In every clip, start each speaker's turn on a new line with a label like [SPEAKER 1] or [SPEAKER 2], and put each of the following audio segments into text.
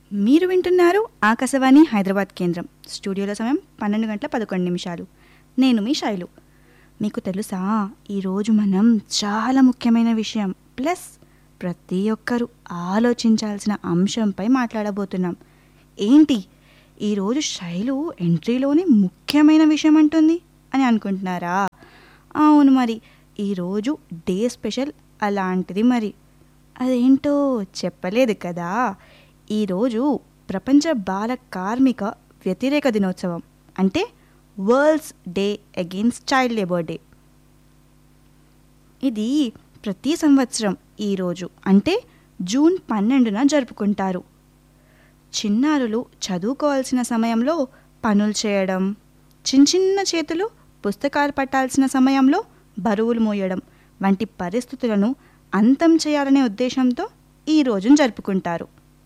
[SPEAKER 1] మీరు వింటున్నారు ఆకాశవాణి హైదరాబాద్ కేంద్రం స్టూడియోలో సమయం పన్నెండు గంటల పదకొండు నిమిషాలు నేను మీ శైలు మీకు తెలుసా ఈరోజు మనం చాలా ముఖ్యమైన విషయం ప్లస్ ప్రతి ఒక్కరూ ఆలోచించాల్సిన అంశంపై మాట్లాడబోతున్నాం ఏంటి ఈరోజు శైలు ఎంట్రీలోనే ముఖ్యమైన విషయం అంటుంది అని అనుకుంటున్నారా అవును మరి ఈరోజు డే స్పెషల్ అలాంటిది మరి అదేంటో చెప్పలేదు కదా ఈరోజు ప్రపంచ బాల కార్మిక వ్యతిరేక దినోత్సవం అంటే worlds day against child labour day ఇది ప్రతి సంవత్సరం ఈరోజు అంటే జూన్ పన్నెండున జరుపుకుంటారు చిన్నారులు చదువుకోవాల్సిన సమయంలో పనులు చేయడం చిన్న చిన్న చేతులు పుస్తకాలు పట్టాల్సిన సమయంలో బరువులు మోయడం వంటి పరిస్థితులను అంతం చేయాలనే ఉద్దేశంతో ఈ రోజును జరుపుకుంటారు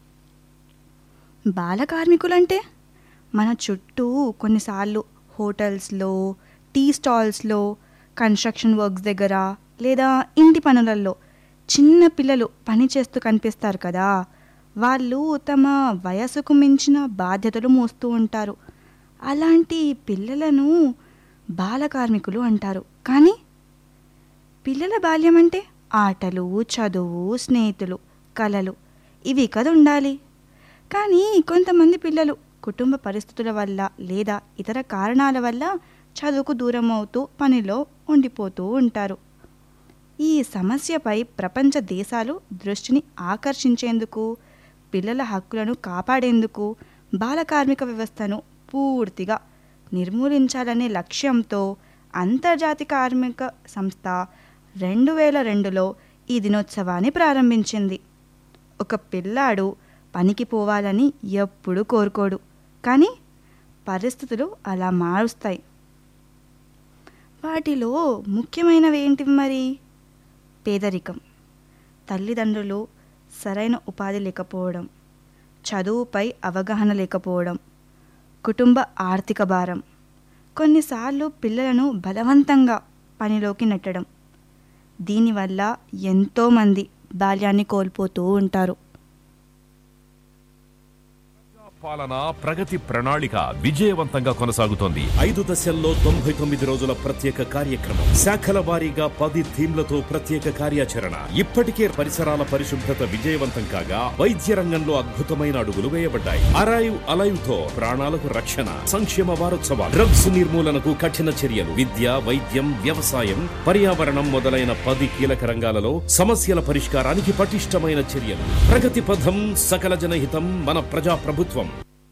[SPEAKER 1] బాల కార్మికులంటే మన చుట్టూ కొన్నిసార్లు హోటల్స్లో టీ స్టాల్స్లో కన్స్ట్రక్షన్ వర్క్స్ దగ్గర లేదా ఇంటి పనులలో చిన్న పిల్లలు పని చేస్తూ కనిపిస్తారు కదా వాళ్ళు తమ వయసుకు మించిన బాధ్యతలు మోస్తూ ఉంటారు అలాంటి పిల్లలను బాల కార్మికులు అంటారు కానీ పిల్లల బాల్యం అంటే ఆటలు చదువు స్నేహితులు కలలు ఇవి కదా ఉండాలి కానీ కొంతమంది పిల్లలు కుటుంబ పరిస్థితుల వల్ల లేదా ఇతర కారణాల వల్ల చదువుకు దూరం అవుతూ పనిలో ఉండిపోతూ ఉంటారు ఈ సమస్యపై ప్రపంచ దేశాలు దృష్టిని ఆకర్షించేందుకు పిల్లల హక్కులను కాపాడేందుకు బాల కార్మిక వ్యవస్థను పూర్తిగా నిర్మూలించాలనే లక్ష్యంతో అంతర్జాతీయ కార్మిక సంస్థ రెండు వేల రెండులో ఈ దినోత్సవాన్ని ప్రారంభించింది ఒక పిల్లాడు పనికి పోవాలని ఎప్పుడు కోరుకోడు కానీ పరిస్థితులు అలా మారుస్తాయి వాటిలో ముఖ్యమైనవి ఏంటి మరి పేదరికం తల్లిదండ్రులు సరైన ఉపాధి లేకపోవడం చదువుపై అవగాహన లేకపోవడం కుటుంబ ఆర్థిక భారం కొన్నిసార్లు పిల్లలను బలవంతంగా పనిలోకి నెట్టడం దీనివల్ల ఎంతోమంది బాల్యాన్ని కోల్పోతూ ఉంటారు
[SPEAKER 2] పాలన ప్రగతి ప్రణాళిక విజయవంతంగా కొనసాగుతోంది
[SPEAKER 3] ఐదు దశల్లో తొంభై తొమ్మిది రోజుల ప్రత్యేక కార్యక్రమం శాఖల వారీగా పది థీమ్లతో ప్రత్యేక కార్యాచరణ ఇప్పటికే పరిసరాల పరిశుభ్రత విజయవంతం కాగా వైద్య రంగంలో అద్భుతమైన అడుగులు వేయబడ్డాయి అరైవ్ అలైవ్ తో ప్రాణాలకు రక్షణ సంక్షేమ వారోత్సవాలు డ్రగ్స్ నిర్మూలనకు కఠిన చర్యలు విద్య వైద్యం వ్యవసాయం పర్యావరణం మొదలైన పది కీలక రంగాలలో సమస్యల పరిష్కారానికి పటిష్టమైన చర్యలు ప్రగతి పథం సకల జనహితం మన ప్రజా ప్రభుత్వం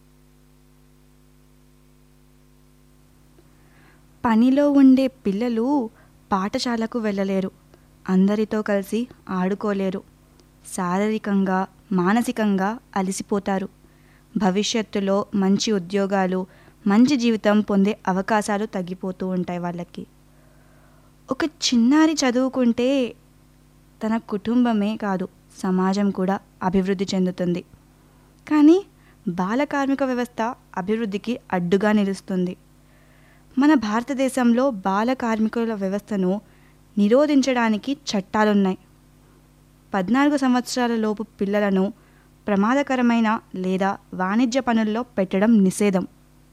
[SPEAKER 1] పనిలో ఉండే పిల్లలు పాఠశాలకు వెళ్ళలేరు అందరితో కలిసి ఆడుకోలేరు శారీరకంగా మానసికంగా అలసిపోతారు భవిష్యత్తులో మంచి ఉద్యోగాలు మంచి జీవితం పొందే అవకాశాలు తగ్గిపోతూ ఉంటాయి వాళ్ళకి ఒక చిన్నారి చదువుకుంటే తన కుటుంబమే కాదు సమాజం కూడా అభివృద్ధి చెందుతుంది కానీ బాల కార్మిక వ్యవస్థ అభివృద్ధికి అడ్డుగా నిలుస్తుంది మన భారతదేశంలో బాల కార్మికుల వ్యవస్థను నిరోధించడానికి చట్టాలున్నాయి పద్నాలుగు సంవత్సరాల లోపు పిల్లలను ప్రమాదకరమైన లేదా వాణిజ్య పనుల్లో పెట్టడం నిషేధం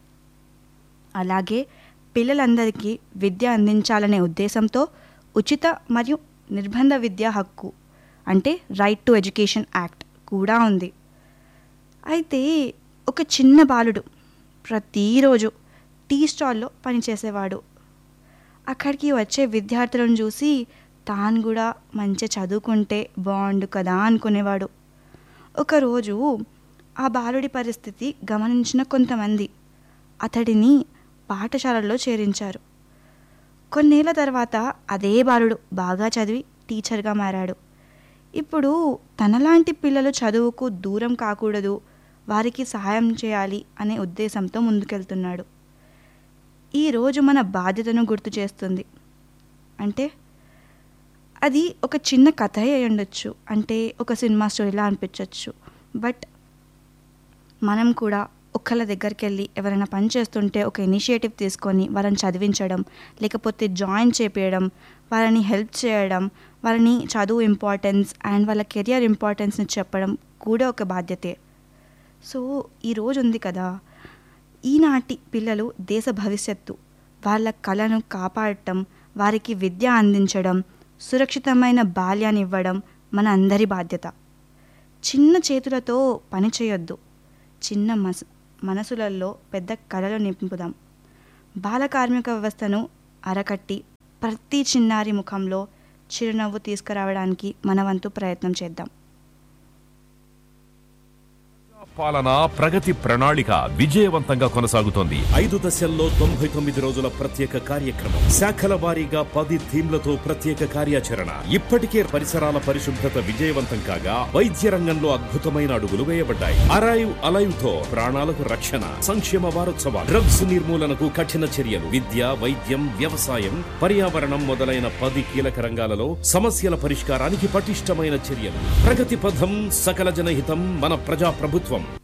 [SPEAKER 1] అలాగే పిల్లలందరికీ విద్య అందించాలనే ఉద్దేశంతో ఉచిత మరియు నిర్బంధ విద్యా హక్కు అంటే రైట్ టు ఎడ్యుకేషన్ యాక్ట్ కూడా ఉంది అయితే ఒక చిన్న బాలుడు ప్రతిరోజు టీ స్టాల్లో పనిచేసేవాడు అక్కడికి వచ్చే విద్యార్థులను చూసి తాను కూడా మంచిగా చదువుకుంటే బాగుండు కదా అనుకునేవాడు ఒకరోజు ఆ బాలుడి పరిస్థితి గమనించిన కొంతమంది అతడిని పాఠశాలలో చేరించారు కొన్నేళ్ల తర్వాత అదే బాలుడు బాగా చదివి టీచర్గా మారాడు ఇప్పుడు తనలాంటి పిల్లలు చదువుకు దూరం కాకూడదు వారికి సహాయం చేయాలి అనే ఉద్దేశంతో ముందుకెళ్తున్నాడు ఈరోజు మన బాధ్యతను గుర్తు చేస్తుంది అంటే అది ఒక చిన్న కథ అయి ఉండొచ్చు అంటే ఒక సినిమా స్టోరీలా అనిపించవచ్చు బట్ మనం కూడా ఒకళ్ళ దగ్గరికి వెళ్ళి ఎవరైనా పని చేస్తుంటే ఒక ఇనిషియేటివ్ తీసుకొని వాళ్ళని చదివించడం లేకపోతే జాయిన్ చేపించడం వాళ్ళని హెల్ప్ చేయడం వాళ్ళని చదువు ఇంపార్టెన్స్ అండ్ వాళ్ళ కెరియర్ ఇంపార్టెన్స్ని చెప్పడం కూడా ఒక బాధ్యతే సో ఈ రోజు ఉంది కదా ఈనాటి పిల్లలు దేశ భవిష్యత్తు వాళ్ళ కళను కాపాడటం వారికి విద్య అందించడం సురక్షితమైన బాల్యాన్ని ఇవ్వడం మన అందరి బాధ్యత చిన్న చేతులతో పని చేయొద్దు చిన్న మస్ మనసులలో పెద్ద కళలు నింపుదాం బాల కార్మిక వ్యవస్థను అరకట్టి ప్రతి చిన్నారి ముఖంలో చిరునవ్వు తీసుకురావడానికి మన వంతు ప్రయత్నం చేద్దాం
[SPEAKER 2] పాలన ప్రగతి ప్రణాళిక విజయవంతంగా కొనసాగుతోంది
[SPEAKER 3] ఐదు దశల్లో తొంభై తొమ్మిది రోజుల ప్రత్యేక కార్యక్రమం శాఖల వారీగా పది థీమ్లతో ప్రత్యేక కార్యాచరణ ఇప్పటికే పరిసరాల పరిశుభ్రత విజయవంతం కాగా వైద్య రంగంలో అద్భుతమైన అడుగులు వేయబడ్డాయి అరైవ్ అలైవ్ తో ప్రాణాలకు రక్షణ సంక్షేమ వారోత్సవాలు డ్రగ్స్ నిర్మూలనకు కఠిన చర్యలు విద్య వైద్యం వ్యవసాయం పర్యావరణం మొదలైన పది కీలక రంగాలలో సమస్యల పరిష్కారానికి పటిష్టమైన చర్యలు ప్రగతి పథం సకల జనహితం మన ప్రజా ప్రభుత్వం